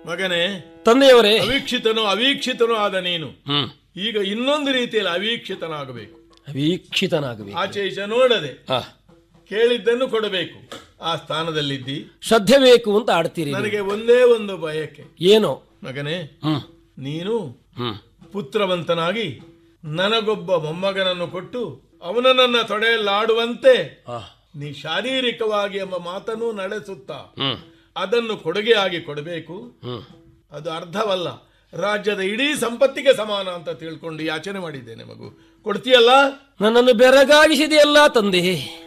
ಮಗನೇ ತಂದೆಯವರೇ ಅವೀಕ್ಷಿತನು ಅವೀಕ್ಷಿತನು ಆದ ನೀನು ಹ್ಮ್ ಈಗ ಇನ್ನೊಂದು ರೀತಿಯಲ್ಲಿ ಅವೀಕ್ಷಿತನಾಗಬೇಕು ವೀಕ್ಷಿತನಾಗಬೇಕು ಆಚೆ ಈಚೆ ನೋಡದೆ ಆ, ಕೇಳಿದ್ದನ್ನು ಕೊಡಬೇಕು ಆ ಸ್ಥಾನದಲ್ಲಿದ್ದಿ ಶ್ರದ್ಧೆ ಬೇಕು ಅಂತ ಆಡ್ತೀರಿ ನೀವು. ನನಗೆ ಒಂದೇ ಒಂದು ಬಯಕೆ ಏನೋ ಮಗನೇ ಹ್ಮ್ ನೀನು ಹ್ಮ್ ಪುತ್ರವಂತನಾಗಿ ನನಗೊಬ್ಬ ಮೊಮ್ಮಗನನ್ನು ಕೊಟ್ಟು ಅವನ ನನ್ನ ತೊಡೆಯಲ್ಲಾಡುವಂತೆ ಆ, ನೀ ಶಾರೀರಿಕವಾಗಿ ಎಂಬ ಮಾತನ್ನು ನಡೆಸುತ್ತಾ ಹ್ಮ್ ಅದನ್ನು ಕೊಡುಗೆಯಾಗಿ ಕೊಡಬೇಕು ಹ್ಮ್ ಅದು ಅರ್ಧವಲ್ಲ ರಾಜ್ಯದ ಇಡೀ ಸಂಪತ್ತಿಗೆ ಸಮಾನ ಅಂತ ತಿಳ್ಕೊಂಡು ಯಾಚನೆ ಮಾಡಿದ್ದೇನೆ ಮಗು ಕೊಡ್ತೀಯಲ್ಲ ನನ್ನನ್ನು ಬೆರಗಾಗಿಸಿದೆಯಲ್ಲ ತಂದೆ